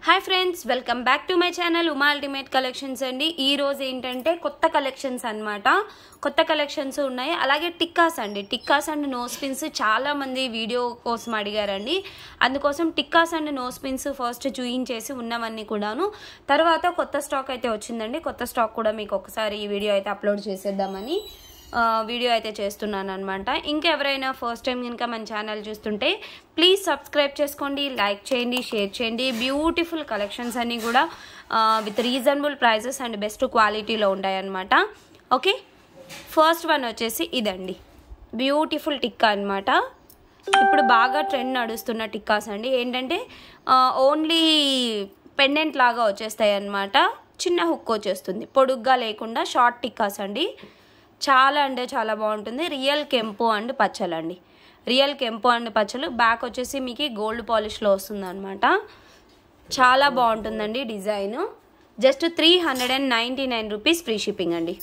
hi friends welcome back to my channel Uma ultimate collections అండి ఈ రోజు ఏంటంటే కొత్త కలెక్షన్స్ అన్నమాట కొత్త కలెక్షన్స్ ఉన్నాయి అలాగే టిక్కాస్ అండి టిక్కాస్ అండ్ నోస్ పిన్స్ చాలా మంది వీడియో కోసం అడిగారండి అందుకోసం tikkas and nose pins first చూయించేసి ఉన్నవన్నీ కూడాను తర్వాత కొత్త స్టాక్ అయితే వచ్చిందండి కొత్త స్టాక్ కూడా మీకు ఒకసారి ఈ వీడియో అయితే అప్లోడ్ చేసేద్దామని ఆ, వీడియో అయితే చేస్తున్నాను అనమాట ఇంకెవరైనా ఫస్ట్ టైం కనుక మన ఛానల్ చూస్తుంటే ప్లీజ్ సబ్స్క్రైబ్ చేసుకోండి లైక్ చేయండి షేర్ చేయండి బ్యూటిఫుల్ కలెక్షన్స్ అన్నీ కూడా with reasonable prices and best క్వాలిటీలో ఉంటాయన్నమాట ఓకే ఫస్ట్ వన్ వచ్చేసి ఇదండి బ్యూటిఫుల్ టిక్కా అనమాట ఇప్పుడు బాగా ట్రెండ్ నడుస్తున్న టిక్కాస్ అండి ఏంటంటే ఓన్లీ పెండెంట్ లాగా వచ్చేస్తాయి అన్నమాట చిన్న హుక్ వచ్చేస్తుంది పొడుగ్గా లేకుండా షార్ట్ టిక్కాస్ అండి చాలా అంటే చాలా బాగుంటుంది రియల్ కెంపు అండ్ పచ్చలు అండి రియల్ కెంపు అండ్ పచ్చలు బ్యాక్ వచ్చేసి మీకు గోల్డ్ పాలిష్లో వస్తుంది అనమాట చాలా బాగుంటుందండి design just three hundred and ninety nine rupees free shipping అండి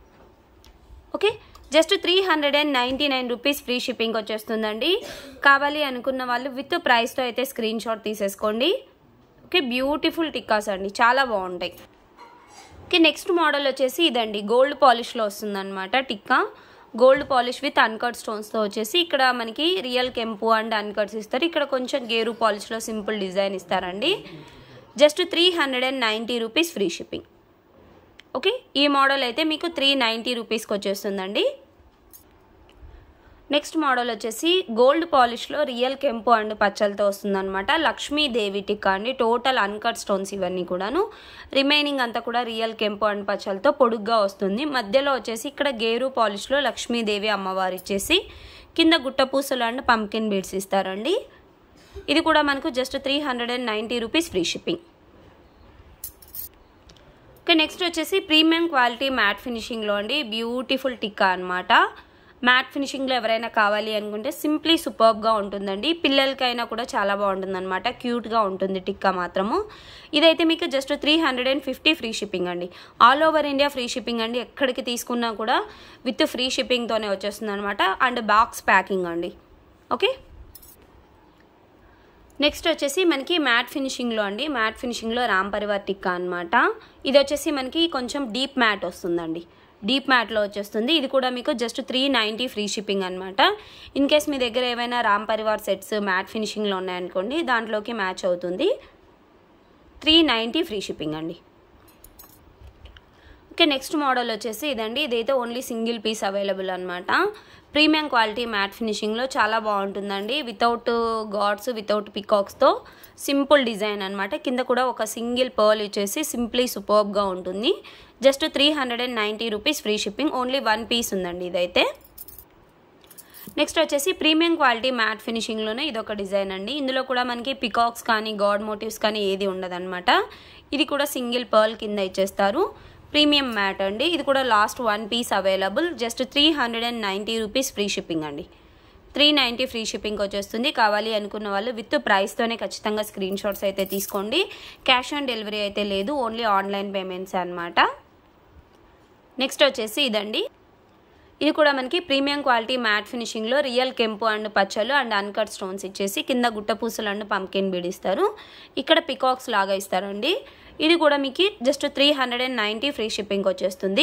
okay just three hundred and ninety nine rupees free shipping వచ్చేస్తుందండి కావాలి అనుకున్న వాళ్ళు విత్ ప్రైస్తో అయితే స్క్రీన్ షాట్ తీసేసుకోండి ఓకే బ్యూటిఫుల్ టిక్కాస్ అండి చాలా బాగుంటాయి ఓకే నెక్స్ట్ మోడల్ వచ్చేసి ఇదండి గోల్డ్ పాలిష్లో వస్తుందన్నమాట tikka gold polish with uncut స్టోన్స్తో వచ్చేసి ఇక్కడ మనకి రియల్ కెంపు అండ్ అన్కట్స్ ఇస్తారు ఇక్కడ కొంచెం గేరు పాలిష్లో సింపుల్ డిజైన్ ఇస్తారండి just three hundred and ninety rupees free shipping okay ఈ మోడల్ అయితే మీకు త్రీ నైంటీ రూపీస్కి వచ్చేస్తుందండి నెక్స్ట్ మోడల్ వచ్చేసి గోల్డ్ పాలిష్లో రియల్ కెంపు అండ్ పచ్చలతో వస్తుందన్నమాట లక్ష్మీదేవి టిక్కా అండి టోటల్ అన్కట్ స్టోన్స్ ఇవన్నీ కూడాను రిమైనింగ్ అంతా కూడా రియల్ కెంపు అండ్ పచ్చలతో పొడుగ్గా వస్తుంది మధ్యలో వచ్చేసి ఇక్కడ గేరు పాలిష్లో లక్ష్మీదేవి అమ్మవారు ఇచ్చేసి కింద గుట్టపూసలు అండ్ పంకిన్ బీడ్స్ ఇస్తారండి ఇది కూడా మనకు just three hundred and ninety rupees free shipping okay next వచ్చేసి ప్రీమియం క్వాలిటీ మ్యాట్ ఫినిషింగ్లో అండి బ్యూటిఫుల్ టిక్కా అనమాట మ్యాట్ ఫినిషింగ్లో ఎవరైనా కావాలి అనుకుంటే సింప్లీ సూపర్బ్గా ఉంటుందండి పిల్లలకైనా కూడా చాలా బాగుంటుంది అనమాట క్యూట్గా ఉంటుంది టిక్కా మాత్రము ఇదైతే మీకు just three hundred and fifty free shipping అండి all over India free shipping అండి ఎక్కడికి తీసుకున్నా కూడా విత్ ఫ్రీ షిప్పింగ్తోనే వచ్చేస్తుంది అనమాట అండ్ బాక్స్ ప్యాకింగ్ అండి ఓకే నెక్స్ట్ వచ్చేసి మనకి మ్యాట్ ఫినిషింగ్లో అండి మ్యాట్ ఫినిషింగ్లో రామ్ పరివార్ టిక్కా అనమాట ఇది వచ్చేసి మనకి కొంచెం డీప్ మ్యాట్ వస్తుందండి డీప్ మ్యాట్లో వచ్చేస్తుంది ఇది కూడా మీకు just three ninety free shipping అనమాట ఇన్ కేస్ మీ దగ్గర ఏమైనా రామ్ పరివార్ సెట్స్ మ్యాట్ ఫినిషింగ్లో ఉన్నాయనుకోండి దాంట్లోకి మ్యాచ్ అవుతుంది త్రీ నైంటీ ఫ్రీ షిప్పింగ్ అండి ఓకే నెక్స్ట్ మోడల్ వచ్చేసి ఇదండి ఇదైతే ఓన్లీ సింగిల్ పీస్ అవైలబుల్ అనమాట ప్రీమియం క్వాలిటీ మ్యాట్ ఫినిషింగ్లో చాలా బాగుంటుందండి వితౌట్ గాడ్స్ వితౌట్ పికాక్స్తో సింపుల్ డిజైన్ అనమాట కింద కూడా ఒక సింగిల్ పర్ల్ ఇచ్చేసి సింప్లీ సూపర్బ్గా ఉంటుంది just three hundred and ninety rupees free shipping only one piece ఉందండి ఇదైతే నెక్స్ట్ వచ్చేసి ప్రీమియం క్వాలిటీ మ్యాట్ ఫినిషింగ్లోనే ఇదొక డిజైన్ అండి ఇందులో కూడా మనకి పికాక్స్ కానీ గాడ్ మోటివ్స్ కానీ ఏది ఉండదన్నమాట ఇది కూడా సింగిల్ పర్ల్ కింద ఇచ్చేస్తారు ప్రీమియం మ్యాట్ అండి ఇది కూడా last one piece available just three hundred and ninety rupees free shipping అండి త్రీ నైంటీ ఫ్రీ షిప్పింగ్ వచ్చేస్తుంది కావాలి అనుకున్న వాళ్ళు విత్ ప్రైస్తోనే ఖచ్చితంగా స్క్రీన్ షాట్స్ అయితే తీసుకోండి క్యాష్ ఆన్ డెలివరీ అయితే లేదు ఓన్లీ ఆన్లైన్ పేమెంట్స్ అనమాట నెక్స్ట్ వచ్చేసి ఇదండి ఇది కూడా మనకి ప్రీమియం క్వాలిటీ మ్యాట్ ఫినిషింగ్లో రియల్ కెంపు అండ్ పచ్చలు అండ్ అన్కట్ స్టోన్స్ ఇచ్చేసి కింద గుట్టపూసలు అండ్ పంకిన్ బీడ్ ఇస్తారు ఇక్కడ పికాక్స్ లాగా ఇస్తారండి ఇది కూడా మీకు just three hundred and ninety free shipping వచ్చేస్తుంది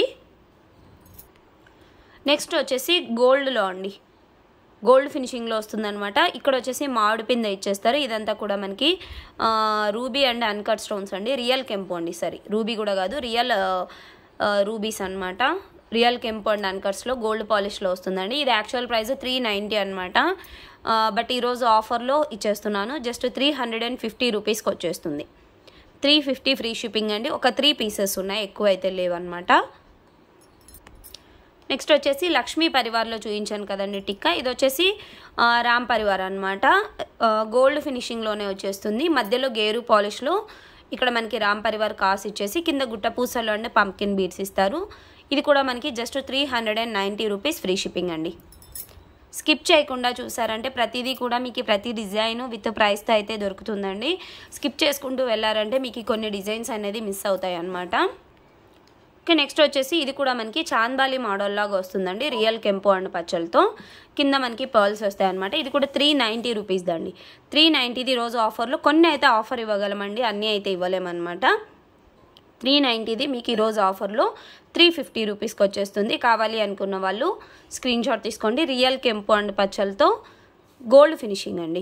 నెక్స్ట్ వచ్చేసి గోల్డ్లో అండి గోల్డ్ ఫినిషింగ్లో వస్తుందన్నమాట ఇక్కడ వచ్చేసి మామిడి పింద ఇచ్చేస్తారు ఇదంతా కూడా మనకి రూబీ అండ్ అన్కట్ స్టోన్స్ అండి రియల్ కెంపు అండి సరే రూబీ కూడా కాదు రియల్ రూబీస్ అనమాట రియల్ కెంపు అండ్ అన్కట్స్లో గోల్డ్ పాలిష్లో వస్తుందండి ఇది యాక్చువల్ ప్రైస్ త్రీ నైంటీ అనమాట బట్ ఈరోజు ఆఫర్లో ఇచ్చేస్తున్నాను just three hundred and fifty రూపీస్కి వచ్చేస్తుంది త్రీ ఫిఫ్టీ ఫ్రీ షిప్పింగ్ అండి ఒక త్రీ పీసెస్ ఉన్నాయి ఎక్కువ అయితే లేవన్నమాట నెక్స్ట్ వచ్చేసి లక్ష్మీ పరివార్లో చూపించాను కదండి టిక్కా ఇది వచ్చేసి ఆ, రామ్ పరివార్ అనమాట గోల్డ్ ఫినిషింగ్లోనే వచ్చేస్తుంది మధ్యలో గేరు పాలిష్లో ఇక్కడ మనకి రామ్ పరివార్ కాస్ ఇచ్చేసి కింద గుట్ట పూసలు అండ్ పంకిన్ బీడ్స్ ఇస్తారు ఇది కూడా మనకి just three hundred and ninety rupees free shipping అండి స్కిప్ చేయకుండా చూసారంటే ప్రతిదీ కూడా మీకు ప్రతి డిజైన్ విత్ ప్రైస్తో అయితే దొరుకుతుందండి స్కిప్ చేసుకుంటూ వెళ్ళారంటే మీకు కొన్ని డిజైన్స్ అనేది మిస్ అవుతాయి అన్నమాట ఓకే నెక్స్ట్ వచ్చేసి ఇది కూడా మనకి చాందాలి మోడల్ లాగా వస్తుందండి రియల్ కెంపు అండ్ పచ్చలతో కింద మనకి పర్ల్స్ వస్తాయి అనమాట ఇది కూడా త్రీ నైంటీ రూపీస్ దండి త్రీ నైంటీది రోజు ఆఫర్లో కొన్ని అయితే ఆఫర్ ఇవ్వగలమండి అన్నీ అయితే ఇవ్వలేమన్నమాట త్రీ నైంటీది మీకు ఈరోజు ఆఫర్లో త్రీ ఫిఫ్టీ రూపీస్కి వచ్చేస్తుంది కావాలి అనుకున్న వాళ్ళు స్క్రీన్ షాట్ తీసుకోండి రియల్ కెంపు అండ్ పచ్చలతో గోల్డ్ ఫినిషింగ్ అండి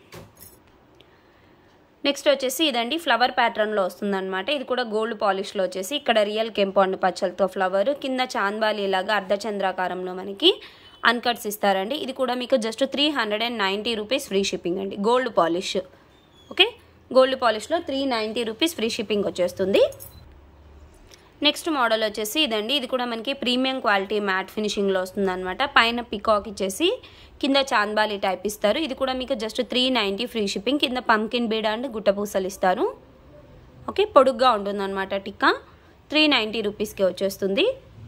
నెక్స్ట్ వచ్చేసి ఇదండి ఫ్లవర్ ప్యాటర్న్లో వస్తుందన్నమాట ఇది కూడా గోల్డ్ పాలిష్లో వచ్చేసి ఇక్కడ రియల్ కెంపు అండ్ పచ్చలతో ఫ్లవర్ కింద చాందాలి లాగా అర్ధచంద్రాకారంలో మనకి అన్కట్స్ ఇస్తారండి ఇది కూడా మీకు just three hundred and ninety rupees free shipping అండి గోల్డ్ పాలిష్ ఓకే గోల్డ్ పాలిష్లో three ninety rupees free shipping వచ్చేస్తుంది నెక్స్ట్ మోడల్ వచ్చేసి ఇదండి ఇది కూడా మనకి ప్రీమియం క్వాలిటీ మ్యాట్ ఫినిషింగ్లో వస్తుంది అనమాట పైన పికాక్ ఇచ్చేసి కింద చాందాలి టైప్ ఇస్తారు ఇది కూడా మీకు just three ninety free shipping కింద పంకిన్ బీడ్ అండ్ గుట్టపూసలు ఇస్తారు ఓకే పొడుగ్గా ఉంటుంది అనమాట టిక్కా త్రీ నైంటీ రూపీస్కి వచ్చేస్తుంది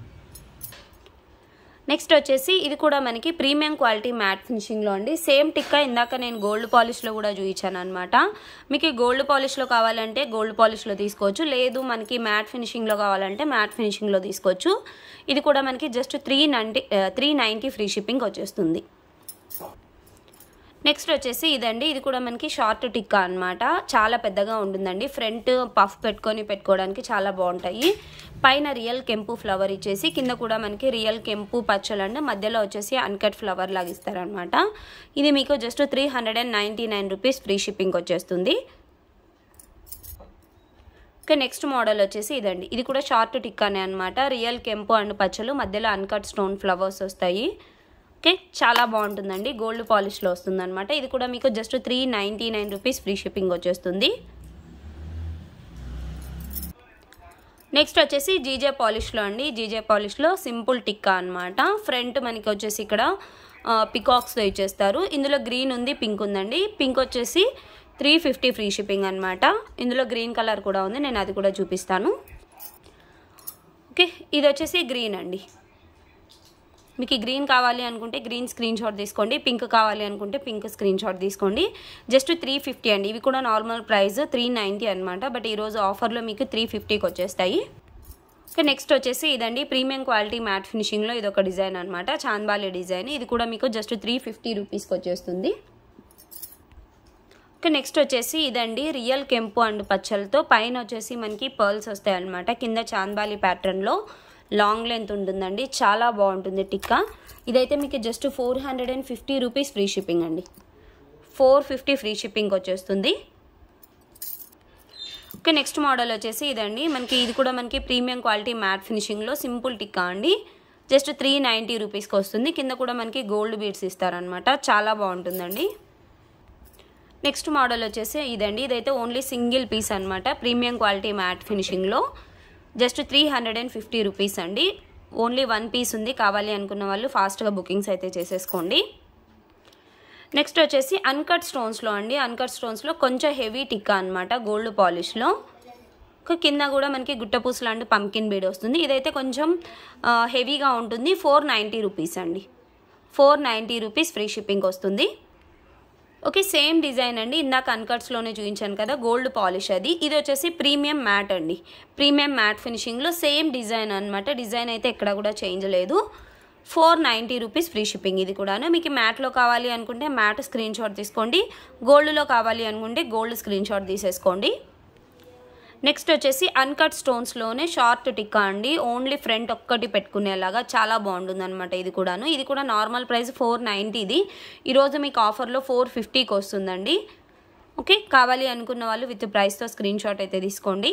నెక్స్ట్ వచ్చేసి ఇది కూడా మనకి ప్రీమియం క్వాలిటీ మ్యాట్ ఫినిషింగ్లో అండి సేమ్ టిక్కా ఇందాక నేను గోల్డ్ పాలిష్లో కూడా చూపించాను అనమాట మీకు గోల్డ్ పాలిష్లో కావాలంటే గోల్డ్ పాలిష్లో తీసుకోవచ్చు లేదు మనకి మ్యాట్ ఫినిషింగ్లో కావాలంటే మ్యాట్ ఫినిషింగ్లో తీసుకోవచ్చు ఇది కూడా మనకి just three ninety three ninety free shipping వచ్చేస్తుంది నెక్స్ట్ వచ్చేసి ఇదండి ఇది కూడా మనకి షార్ట్ టిక్కా అనమాట చాలా పెద్దగా ఉంటుందండి ఫ్రంట్ పఫ్ పెట్టుకొని పెట్టుకోవడానికి చాలా బాగుంటాయి పైన రియల్ కెంపు ఫ్లవర్ ఇచ్చేసి కింద కూడా మనకి రియల్ కెంపు పచ్చలండి మధ్యలో వచ్చేసి అన్కట్ ఫ్లవర్ లాగా ఇస్తారనమాట ఇది మీకు just three hundred and ninety nine rupees free shipping వచ్చేస్తుంది ఓకే నెక్స్ట్ మోడల్ వచ్చేసి ఇదండి ఇది కూడా షార్ట్ టిక్కానే అనమాట రియల్ కెంపు అండ్ పచ్చలు మధ్యలో అన్కట్ స్టోన్ ఫ్లవర్స్ వస్తాయి ఓకే చాలా బాగుంటుందండి గోల్డ్ పాలిష్లో వస్తుందన్నమాట ఇది కూడా మీకు just three ninety nine rupees free shipping వచ్చేస్తుంది నెక్స్ట్ వచ్చేసి జీజే పాలిష్లో అండి జీజే పాలిష్లో సింపుల్ టిక్కా అనమాట ఫ్రంట్ మనకి వచ్చేసి ఇక్కడ పికాక్స్తో ఇచ్చేస్తారు ఇందులో గ్రీన్ ఉంది పింక్ ఉందండి పింక్ వచ్చేసి త్రీ ఫిఫ్టీ ఫ్రీ షిప్పింగ్ అనమాట ఇందులో గ్రీన్ కలర్ కూడా ఉంది నేను అది కూడా చూపిస్తాను ఓకే ఇది వచ్చేసి గ్రీన్ అండి మీకు గ్రీన్ కావాలి అనుకుంటే గ్రీన్ స్క్రీన్ షాట్ తీసుకోండి పింక్ కావాలి అనుకుంటే పింక్ స్క్రీన్ షాట్ తీసుకోండి జస్ట్ త్రీ ఫిఫ్టీ అండి ఇవి కూడా నార్మల్ ప్రైస్ త్రీ నైంటీ అనమాట బట్ ఈరోజు ఆఫర్లో మీకు త్రీ ఫిఫ్టీకి వచ్చేస్తాయి ఓకే నెక్స్ట్ వచ్చేసి ఇదండి ప్రీమియం క్వాలిటీ మ్యాట్ ఫినిషింగ్లో ఇది ఒక డిజైన్ అనమాట చాందాలి డిజైన్ ఇది కూడా మీకు జస్ట్ త్రీ ఫిఫ్టీ రూపీస్కి వచ్చేస్తుంది ఓకే నెక్స్ట్ వచ్చేసి ఇదండి రియల్ కెంపు అండ్ పచ్చలతో పైన వచ్చేసి మనకి పర్ల్స్ వస్తాయి అనమాట కింద చాందాలి ప్యాటర్న్లో లాంగ్ లెంత్ ఉంటుందండి చాలా బాగుంటుంది టిక్కా ఇదైతే మీకు just four hundred and fifty rupees free shipping అండి ఫోర్ ఫిఫ్టీ ఫ్రీ షిప్పింగ్ వచ్చేస్తుంది ఓకే నెక్స్ట్ మోడల్ వచ్చేసి ఇదండి మనకి ఇది కూడా మనకి ప్రీమియం క్వాలిటీ మ్యాట్ ఫినిషింగ్లో సింపుల్ టిక్కా అండి జస్ట్ త్రీ నైంటీ రూపీస్కి వస్తుంది కింద కూడా మనకి గోల్డ్ బీడ్స్ ఇస్తారనమాట చాలా బాగుంటుందండి నెక్స్ట్ మోడల్ వచ్చేసి ఇదండి ఇదైతే ఓన్లీ సింగిల్ పీస్ అనమాట ప్రీమియం క్వాలిటీ మ్యాట్ ఫినిషింగ్లో just three hundred and fifty rupees అండి ఓన్లీ వన్ పీస్ ఉంది కావాలి అనుకున్న వాళ్ళు ఫాస్ట్గా బుకింగ్స్ అయితే చేసేసుకోండి నెక్స్ట్ వచ్చేసి అన్కట్ స్టోన్స్లో అండి అన్కట్ స్టోన్స్లో కొంచెం హెవీ టిక్కా అనమాట గోల్డ్ పాలిష్లో కింద కూడా మనకి గుట్టపూస లాంటి పంకిన్ బీడ్ వస్తుంది ఇదైతే కొంచెం హెవీగా ఉంటుంది ఫోర్ నైంటీ రూపీస్ అండి four ninety rupees free shipping వస్తుంది ఓకే సేమ్ డిజైన్ అండి ఇందాక అన్కట్స్లోనే చూపించాను కదా గోల్డ్ పాలిష్ అది ఇది వచ్చేసి ప్రీమియం మ్యాట్ అండి ప్రీమియం మ్యాట్ ఫినిషింగ్లో సేమ్ డిజైన్ అనమాట డిజైన్ అయితే ఎక్కడ కూడా చేంజ్ లేదు four ninety rupees free shipping ఇది కూడాను మీకు మ్యాట్లో కావాలి అనుకుంటే మ్యాట్ స్క్రీన్ షాట్ తీసుకోండి గోల్డ్లో కావాలి అనుకుంటే గోల్డ్ స్క్రీన్ షాట్ తీసేసుకోండి నెక్స్ట్ వచ్చేసి అన్కట్ స్టోన్స్లోనే షార్ట్ టిక్కా అండి ఓన్లీ ఫ్రంట్ ఒక్కటి పెట్టుకునేలాగా చాలా బాగుంటుంది అనమాట ఇది కూడాను ఇది కూడా నార్మల్ ప్రైస్ ఫోర్ నైంటీది ఈరోజు మీకు ఆఫర్లో ఫోర్ ఫిఫ్టీకి వస్తుందండి ఓకే కావాలి అనుకున్న వాళ్ళు విత్ ప్రైస్తో స్క్రీన్ షాట్ అయితే తీసుకోండి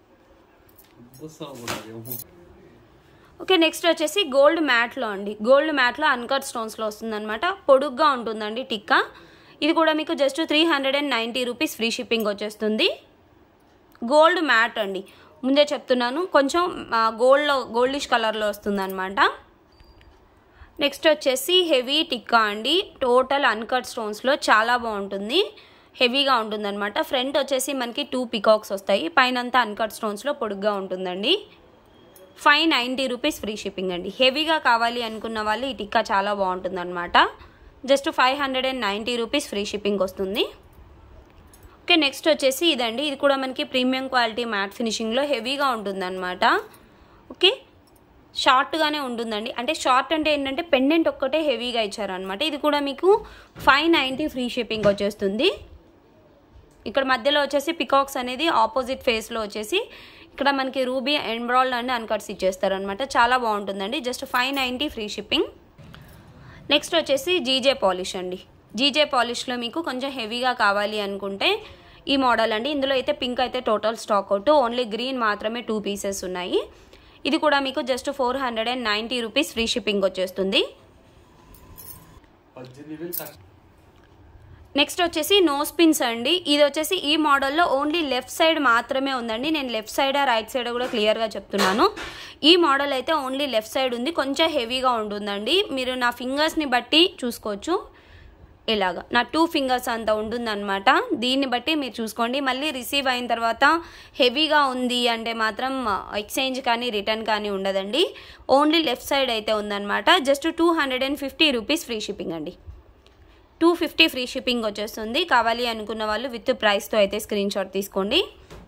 ఓకే నెక్స్ట్ వచ్చేసి గోల్డ్ మ్యాట్లో అండి గోల్డ్ మ్యాట్లో అన్కట్ స్టోన్స్లో వస్తుందన్నమాట పొడుగ్గా ఉంటుందండి టిక్కా ఇది కూడా మీకు just three hundred and ninety rupees free shipping వచ్చేస్తుంది గోల్డ్ మ్యాట్ అండి ముందే చెప్తున్నాను కొంచెం గోల్డ్లో గోల్డిష్ కలర్లో వస్తుంది అనమాట నెక్స్ట్ వచ్చేసి హెవీ టిక్కా అండి టోటల్ అన్కట్ స్టోన్స్లో చాలా బాగుంటుంది హెవీగా ఉంటుంది అనమాట ఫ్రంట్ వచ్చేసి మనకి టూ పికాక్స్ వస్తాయి పైన అంతా అన్కట్ స్టోన్స్లో పొడుగ్గా ఉంటుందండి five ninety rupees free shipping అండి హెవీగా కావాలి అనుకున్న వాళ్ళు ఈ టిక్కా చాలా బాగుంటుంది అనమాట just five hundred and ninety rupees free shipping వస్తుంది ఓకే నెక్స్ట్ వచ్చేసి ఇదండి ఇది కూడా మనకి ప్రీమియం క్వాలిటీ మ్యాట్ ఫినిషింగ్లో హెవీగా ఉంటుందన్నమాట ఓకే షార్ట్గానే ఉంటుందండి అంటే షార్ట్ అంటే ఏంటంటే పెండెంట్ ఒక్కటే హెవీగా ఇచ్చారనమాట ఇది కూడా మీకు ఫైవ్ నైంటీ ఫ్రీ షిప్పింగ్ వచ్చేస్తుంది ఇక్కడ మధ్యలో వచ్చేసి పికాక్స్ అనేది ఆపోజిట్ ఫేస్లో వచ్చేసి ఇక్కడ మనకి రూబీ ఎంబ్రాయిడ్ అండ్ అన్కట్స్ ఇచ్చేస్తారనమాట చాలా బాగుంటుందండి just five ninety free shipping next వచ్చేసి జీజే పాలిష్ అండి జీజే పాలిష్లో మీకు కొంచెం హెవీగా కావాలి అనుకుంటే ఈ మోడల్ అండి ఇందులో అయితే పింక్ అయితే total stock out only green మాత్రమే టూ పీసెస్ ఉన్నాయి ఇది కూడా మీకు just four hundred and ninety rupees free shipping వచ్చేస్తుంది పద్దెనిమిది వేలు ఖర్చు నెక్స్ట్ వచ్చేసి నోస్ పిన్స్ అండి ఇది వచ్చేసి ఈ మోడల్లో ఓన్లీ లెఫ్ట్ సైడ్ మాత్రమే ఉందండి నేను లెఫ్ట్ సైడ్ రైట్ సైడ్ కూడా క్లియర్గా చెప్తున్నాను ఈ మోడల్ అయితే ఓన్లీ లెఫ్ట్ సైడ్ ఉంది కొంచెం హెవీగా ఉంటుందండి మీరు నా ఫింగర్స్ని బట్టి చూసుకోవచ్చు ఇలాగా నా టూ ఫింగర్స్ అంత ఉంటుందన్నమాట దీన్ని బట్టి మీరు చూసుకోండి మళ్ళీ రిసీవ్ అయిన తర్వాత హెవీగా ఉంది అంటే మాత్రం ఎక్స్చేంజ్ కానీ రిటర్న్ కానీ ఉండదండి ఓన్లీ లెఫ్ట్ సైడ్ అయితే ఉందన్నమాట just two hundred and fifty rupees free shipping అండి టూ ఫిఫ్టీ ఫ్రీ షిప్పింగ్ వచ్చేస్తుంది కావాలి అనుకున్న వాళ్ళు విత్ ప్రైస్తో అయితే స్క్రీన్ షాట్ తీసుకోండి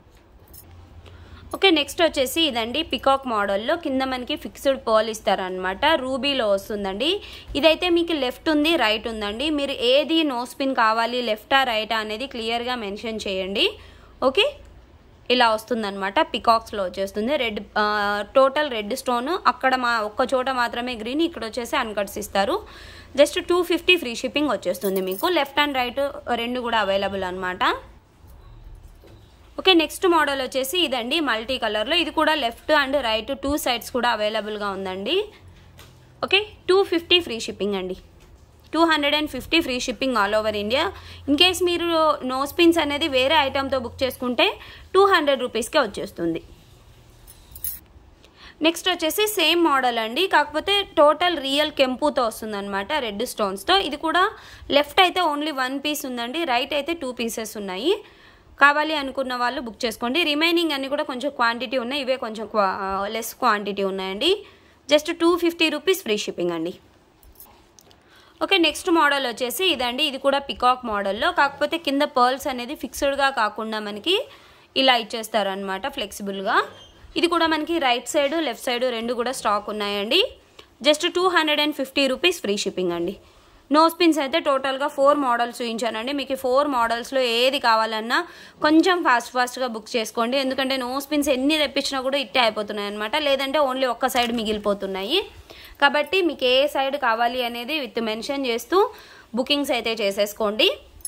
ఓకే నెక్స్ట్ వచ్చేసి ఇదండి పికాక్ మోడల్లో కింద మనకి ఫిక్స్డ్ పర్ల్ ఇస్తారనమాట రూబీలో వస్తుందండి ఇదైతే మీకు లెఫ్ట్ ఉంది రైట్ ఉందండి మీరు ఏది నో స్పిన్ కావాలి లెఫ్టా రైటా అనేది క్లియర్గా మెన్షన్ చేయండి ఓకే ఇలా వస్తుందన్నమాట పికాక్స్లో వచ్చేస్తుంది రెడ్ టోటల్ రెడ్ స్టోన్ అక్కడ మా ఒక్క చోట మాత్రమే గ్రీన్ ఇక్కడ వచ్చేసి అన్కట్స్ ఇస్తారు just two fifty free shipping వచ్చేస్తుంది మీకు లెఫ్ట్ అండ్ రైట్ రెండు కూడా అవైలబుల్ అనమాట ఓకే నెక్స్ట్ మోడల్ వచ్చేసి ఇదండి మల్టీ కలర్లో ఇది కూడా left and right two sides కూడా అవైలబుల్గా ఉందండి okay two fifty free shipping అండి two hundred and fifty free shipping all over India in case మీరు నోస్ పిన్స్ అనేది వేరే ఐటెంతో బుక్ చేసుకుంటే టూ హండ్రెడ్ రూపీస్కే వచ్చేస్తుంది నెక్స్ట్ వచ్చేసి సేమ్ మోడల్ అండి కాకపోతే టోటల్ రియల్ కెంపుతో వస్తుందన్నమాట రెడ్ స్టోన్స్తో ఇది కూడా లెఫ్ట్ అయితే ఓన్లీ వన్ పీస్ ఉందండి రైట్ అయితే టూ పీసెస్ ఉన్నాయి కావాలి అనుకున్న వాళ్ళు బుక్ చేసుకోండి రిమైనింగ్ అన్ని కూడా కొంచెం క్వాంటిటీ ఉన్నాయి ఇవే కొంచెం లెస్ క్వాంటిటీ ఉన్నాయండి just two fifty rupees free shipping అండి ఓకే నెక్స్ట్ మోడల్ వచ్చేసి ఇదండి ఇది కూడా పికాక్ మోడల్లో కాకపోతే కింద పర్ల్స్ అనేది ఫిక్స్డ్గా కాకుండా మనకి ఇలా ఇచ్చేస్తారనమాట ఫ్లెక్సిబుల్గా ఇది కూడా మనకి రైట్ సైడ్ లెఫ్ట్ సైడ్ రెండు కూడా స్టాక్ ఉన్నాయండి just two hundred and fifty rupees free shipping అండి నోస్ పిన్స్ అయితే టోటల్గా ఫోర్ మోడల్స్ చూపించానండి మీకు ఫోర్ మోడల్స్లో ఏది కావాలన్నా కొంచెం ఫాస్ట్ ఫాస్ట్గా బుక్ చేసుకోండి ఎందుకంటే నోస్ పిన్స్ ఎన్ని తెప్పించినా కూడా ఇట్టే అయిపోతున్నాయి అనమాట లేదంటే ఓన్లీ ఒక్క సైడ్ మిగిలిపోతున్నాయి కాబట్టి మీకు ఏ సైడ్ కావాలి అనేది విత్ మెన్షన్ చేస్తూ బుకింగ్స్ అయితే చేసేసుకోండి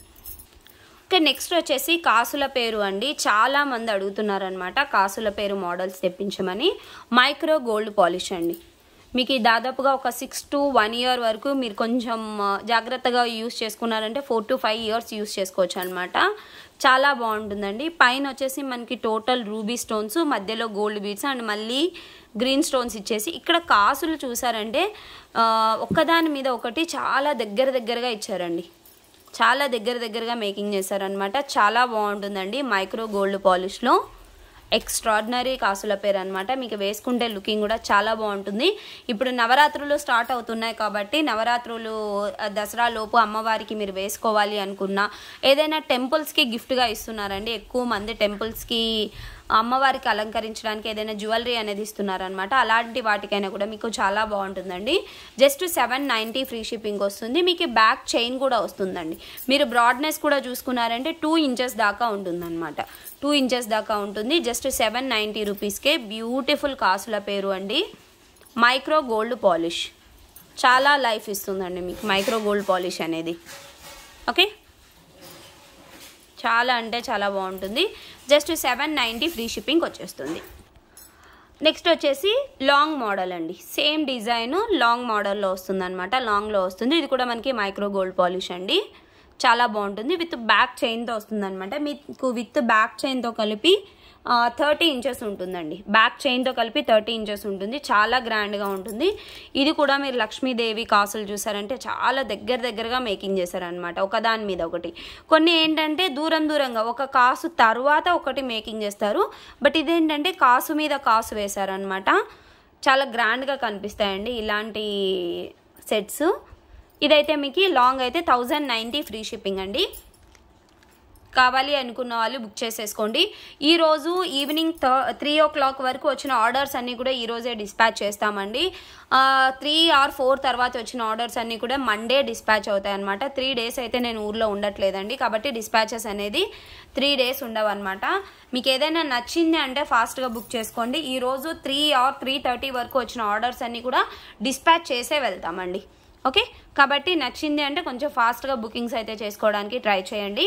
ఓకే నెక్స్ట్ వచ్చేసి కాసుల పేరు అండి చాలా మంది అడుగుతున్నారనమాట కాసుల పేరు మోడల్స్ తెప్పించమని మైక్రో గోల్డ్ పాలిష్ అండి మీకు ఈ దాదాపుగా ఒక సిక్స్ టు వన్ ఇయర్ వరకు మీరు కొంచెం ఆ, జాగ్రత్తగా యూస్ చేసుకున్నారంటే four to five years use చేసుకోవచ్చు అనమాట చాలా బాగుంటుందండి పైన వచ్చేసి మనకి టోటల్ రూబీ స్టోన్స్ మధ్యలో గోల్డ్ బీడ్స్ అండ్ మళ్ళీ గ్రీన్ స్టోన్స్ ఇచ్చేసి ఇక్కడ కాసులు చూసారంటే ఆ, ఒక్కదాని మీద ఒకటి చాలా దగ్గర దగ్గరగా ఇచ్చారండి చాలా దగ్గర దగ్గరగా మేకింగ్ చేశారనమాట చాలా బాగుంటుందండి మైక్రో గోల్డ్ పాలిష్లో ఎక్స్ట్రాడినరీ కాసుల పేరు అనమాట మీకు వేసుకుంటే లుకింగ్ కూడా చాలా బాగుంటుంది ఇప్పుడు నవరాత్రులు స్టార్ట్ అవుతున్నాయి కాబట్టి నవరాత్రులు ఆ, దసరా లోపు అమ్మవారికి మీరు వేసుకోవాలి అనుకున్నా ఏదైనా టెంపుల్స్కి గిఫ్ట్గా ఇస్తున్నారండి ఎక్కువ మంది టెంపుల్స్కి అమ్మవారికి అలంకరించడానికి ఏదైనా జ్యువెలరీ అనేది ఇస్తున్నారనమాట అలాంటి వాటికైనా కూడా మీకు చాలా బాగుంటుందండి just seven ninety free shipping వస్తుంది మీకు బ్యాక్ చైన్ కూడా వస్తుందండి మీరు బ్రాడ్నెస్ కూడా చూసుకున్నారంటే టూ ఇంచెస్ దాకా ఉంటుందన్నమాట టూ ఇంచెస్ దాకా ఉంటుంది జస్ట్ సెవెన్ నైంటీ రూపీస్కే బ్యూటిఫుల్ కాసుల పేరు అండి మైక్రో గోల్డ్ పాలిష్ చాలా లైఫ్ ఇస్తుందండి మీకు మైక్రో గోల్డ్ పాలిష్ అనేది ఓకే చాలా అంటే చాలా బాగుంటుంది just seven ninety free shipping వచ్చేస్తుంది నెక్స్ట్ వచ్చేసి లాంగ్ మోడల్ అండి సేమ్ డిజైన్ లాంగ్ మోడల్లో వస్తుంది అనమాట లాంగ్లో వస్తుంది ఇది కూడా మనకి మైక్రో గోల్డ్ పాలిష్ అండి చాలా బాగుంటుంది విత్ బ్యాక్ చైన్తో వస్తుంది అనమాట మీకు విత్ బ్యాక్ చైన్తో కలిపి థర్టీ ఇంచెస్ ఉంటుందండి బ్యాక్ చైన్తో కలిపి థర్టీ ఇంచెస్ ఉంటుంది చాలా గ్రాండ్గా ఉంటుంది ఇది కూడా మీరు లక్ష్మీదేవి కాసులు చూసారంటే చాలా దగ్గర దగ్గరగా మేకింగ్ చేశారనమాట ఒకదాని మీద ఒకటి కొన్ని ఏంటంటే దూరం దూరంగా ఒక కాసు తర్వాత ఒకటి మేకింగ్ చేస్తారు బట్ ఇదేంటంటే కాసు మీద కాసు వేశారనమాట చాలా గ్రాండ్గా కనిపిస్తాయండి ఇలాంటి సెట్స్ ఇదైతే మీకు లాంగ్ అయితే థౌజండ్ నైంటీ ఫ్రీ షిప్పింగ్ అండి కావాలి అనుకున్న వాళ్ళు బుక్ చేసేసుకోండి ఈ రోజు ఈవినింగ్ త్రీ ఓ క్లాక్ వరకు వచ్చిన ఆర్డర్స్ అన్నీ కూడా ఈ రోజే డిస్పాచ్ చేస్తామండి త్రీ ఆర్ ఫోర్ తర్వాత వచ్చిన ఆర్డర్స్ అన్నీ కూడా మండే డిస్పాచ్ అవుతాయి అనమాట త్రీ డేస్ అయితే నేను ఊర్లో ఉండట్లేదండి కాబట్టి డిస్పాచెస్ అనేది త్రీ డేస్ ఉండవు అనమాట మీకు ఏదైనా నచ్చింది అంటే ఫాస్ట్గా బుక్ చేసుకోండి ఈ రోజు త్రీ ఆర్ త్రీ థర్టీ వరకు వచ్చిన ఆర్డర్స్ అన్నీ కూడా డిస్పాచ్ చేసే వెళ్తామండి ఓకే కాబట్టి నచ్చింది అంటే కొంచెం ఫాస్ట్గా బుకింగ్స్ అయితే చేసుకోవడానికి ట్రై చేయండి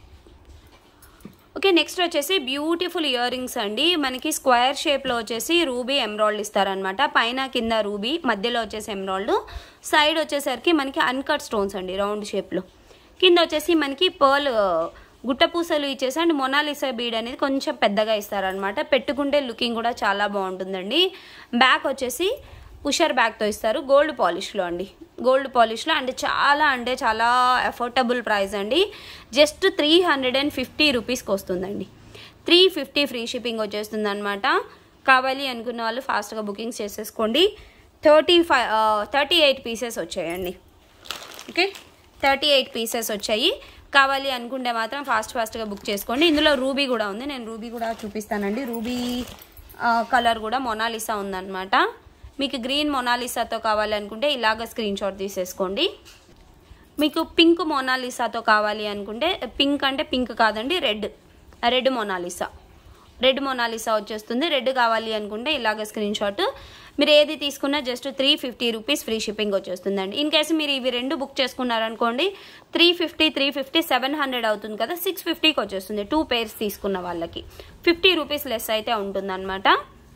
ఓకే నెక్స్ట్ వచ్చేసి బ్యూటిఫుల్ ఇయర్ రింగ్స్ అండి మనకి స్క్వేర్ షేప్లో వచ్చేసి రూబీ ఎమ్రాల్డ్ ఇస్తారనమాట పైన కింద రూబీ మధ్యలో వచ్చేసి ఎమ్రాల్డ్ సైడ్ వచ్చేసరికి మనకి అన్కట్ స్టోన్స్ అండి రౌండ్ షేప్లో కింద వచ్చేసి మనకి పర్ల్ గుట్టపూసలు ఇచ్చేసి అండ్ మొనాలిసా బీడ్ అనేది కొంచెం పెద్దగా ఇస్తారనమాట పెట్టుకుంటే లుకింగ్ కూడా చాలా బాగుంటుందండి బ్యాక్ వచ్చేసి పుషర్ బ్యాగ్తో ఇస్తారు గోల్డ్ పాలిష్లో అండి గోల్డ్ పాలిష్లో అంటే చాలా అంటే చాలా అఫోర్డబుల్ ప్రైస్ అండి just three hundred and fifty రూపీస్కి వస్తుందండి త్రీ ఫిఫ్టీ ఫ్రీ షిప్పింగ్ వచ్చేస్తుంది అనమాట కావాలి అనుకున్న వాళ్ళు ఫాస్ట్గా బుకింగ్స్ చేసేసుకోండి thirty five thirty eight pieces వచ్చాయండి ఓకే థర్టీ ఎయిట్ పీసెస్ వచ్చాయి కావాలి అనుకుంటే మాత్రం ఫాస్ట్ ఫాస్ట్గా బుక్ చేసుకోండి ఇందులో రూబీ కూడా ఉంది నేను రూబీ కూడా చూపిస్తానండి రూబీ కలర్ కూడా మొనాలిసా ఉందన్నమాట మీకు గ్రీన్ మొనాలిసాతో కావాలనుకుంటే ఇలాగ స్క్రీన్ షాట్ తీసేసుకోండి మీకు పింక్ మొనాలిసాతో కావాలి అనుకుంటే పింక్ అంటే పింక్ కాదండి red red Mona Lisa red Mona Lisa వచ్చేస్తుంది రెడ్ కావాలి అనుకుంటే ఇలాగ స్క్రీన్ షాట్ మీరు ఏది తీసుకున్నా just three fifty rupees free shipping వచ్చేస్తుందండి ఇన్ కేసు మీరు ఇవి రెండు బుక్ చేసుకున్నారనుకోండి three fifty three fifty seven hundred అవుతుంది కదా సిక్స్ ఫిఫ్టీకి వచ్చేస్తుంది టూ పేర్స్ తీసుకున్న వాళ్ళకి ఫిఫ్టీ రూపీస్ లెస్ అయితే ఉంటుందన్నమాట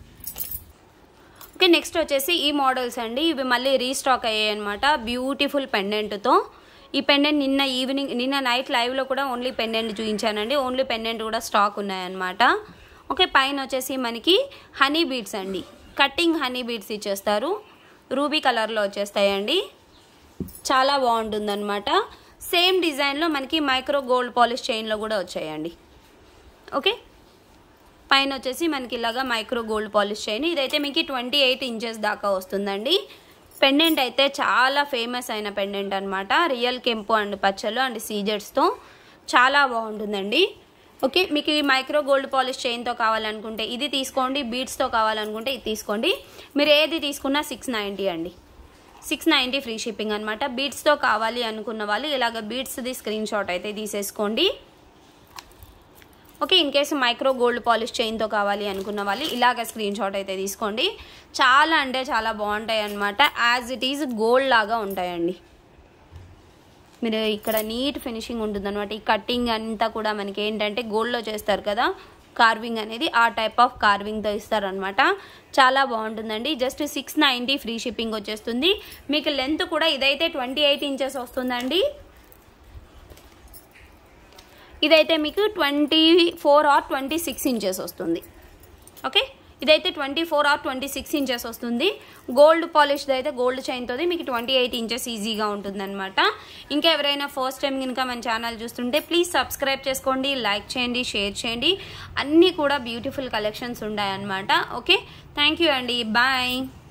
ఓకే నెక్స్ట్ వచ్చేసి ఈ మోడల్స్ అండి ఇవి మళ్ళీ రీస్టాక్ అయ్యాయి అనమాట బ్యూటిఫుల్ పెండెంట్తో ఈ పెండెంట్ నిన్న ఈవినింగ్ నిన్న నైట్ లైవ్లో కూడా ఓన్లీ పెండెంట్ చూపించానండి ఓన్లీ పెండెంట్ కూడా స్టాక్ ఉన్నాయన్నమాట ఓకే పైన వచ్చేసి మనకి హనీ బీడ్స్ అండి కట్టింగ్ హనీ బీడ్స్ ఇచ్చేస్తారు రూబీ కలర్లో వచ్చేస్తాయండి చాలా బాగుంటుందన్నమాట సేమ్ డిజైన్లో మనకి మైక్రో గోల్డ్ పాలిష్ చైన్లో కూడా వచ్చాయండి ఓకే పైన వచ్చేసి మనకి ఇలాగా మైక్రో గోల్డ్ పాలిష్ చైన్ ఇదైతే మీకు ట్వంటీ ఎయిట్ ఇంచెస్ దాకా వస్తుందండి పెండెంట్ అయితే చాలా ఫేమస్ అయిన పెండెంట్ అనమాట రియల్ కెంపు అండ్ పచ్చలు అండ్ సీజెట్స్తో చాలా బాగుంటుందండి ఓకే మీకు ఈ మైక్రో గోల్డ్ పాలిష్ చైన్తో కావాలనుకుంటే ఇది తీసుకోండి బీడ్స్తో కావాలనుకుంటే ఇది తీసుకోండి మీరు ఏది తీసుకున్నా సిక్స్ నైంటీ అండి సిక్స్ నైంటీ ఫ్రీ షిప్పింగ్ అనమాట బీడ్స్తో కావాలి అనుకున్న వాళ్ళు ఇలాగ బీడ్స్ది స్క్రీన్ షాట్ అయితే తీసేసుకోండి okay in case micro gold polish చైన్తో కావాలి అనుకున్న వాళ్ళు ఇలాగ స్క్రీన్ షాట్ అయితే తీసుకోండి చాలా అంటే చాలా బాగుంటాయి అనమాట యాజ్ ఇట్ ఈజ్ గోల్డ్ లాగా ఉంటాయండి మీరు ఇక్కడ నీట్ ఫినిషింగ్ ఉంటుంది అనమాట ఈ కట్టింగ్ అంతా కూడా మనకి ఏంటంటే గోల్డ్లో చేస్తారు కదా కార్వింగ్ అనేది ఆ టైప్ ఆఫ్ కార్వింగ్తో ఇస్తారనమాట చాలా బాగుంటుందండి just six ninety free shipping వచ్చేస్తుంది మీకు లెంత్ కూడా ఇదైతే ట్వంటీ ఎయిట్ ఇంచెస్ వస్తుందండి ఇదైతే మీకు twenty four or twenty six inches వస్తుంది ఓకే ఇదైతే twenty four or twenty six inches వస్తుంది గోల్డ్ పాలిష్ది అయితే గోల్డ్ చైన్తోది మీకు ట్వంటీ ఎయిట్ ఇంచెస్ ఈజీగా ఉంటుందన్నమాట ఇంకా ఎవరైనా ఫస్ట్ టైం కనుక మన ఛానల్ చూస్తుంటే ప్లీజ్ సబ్స్క్రైబ్ చేసుకోండి లైక్ చేయండి షేర్ చేయండి అన్నీ కూడా బ్యూటిఫుల్ కలెక్షన్స్ ఉన్నాయన్నమాట ఓకే థ్యాంక్ యూ అండి బాయ్